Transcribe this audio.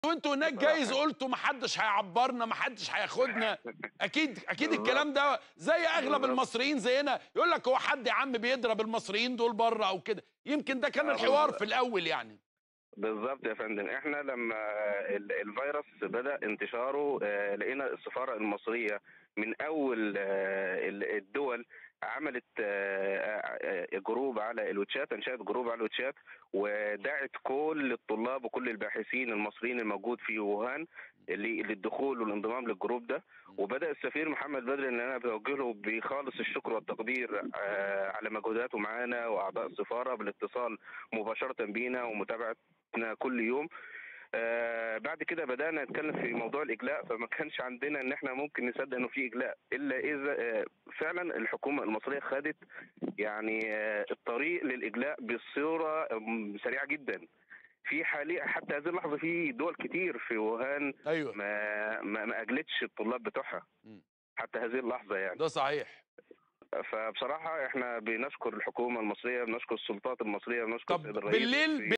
وانتوا هناك جايز قلتوا ما حدش هيعبرنا ما حدش هياخدنا اكيد اكيد الكلام ده زي اغلب بالظبط. المصريين زينا يقول لك هو حد يا عم بيضرب المصريين دول بره او كده يمكن ده كان آه، الحوار بالظبط. في الاول يعني بالظبط يا فندم احنا لما ال- الفيروس بدا انتشاره آه، لقينا السفاره المصريه من اول آه، ال- الدول عملت آه، آه، جروب على الواتشات انشات جروب على الواتشات ودعت كل الطلاب وكل الباحثين المصريين الموجود في ووهان اللي- للدخول والانضمام للجروب ده وبدا السفير محمد بدر ان انا بوجه له بخالص الشكر والتقدير آه، على مجهوداته معانا واعضاء السفاره بالاتصال مباشره بينا ومتابعتنا كل يوم آه بعد كده بدانا نتكلم في موضوع الاجلاء فما كانش عندنا ان احنا ممكن نصدق انه في اجلاء الا اذا آه فعلا الحكومه المصريه خدت يعني آه الطريق للاجلاء بصوره آم، سريعه جدا في حاليا حتى هذه اللحظه في دول كتير في ووهان ايوه ما ما, ما اجلتش الطلاب بتوعها مم. حتى هذه اللحظه يعني ده صحيح فبصراحه احنا بنشكر الحكومه المصريه بنشكر السلطات المصريه بنشكر طب السيد الرئيس بالليل في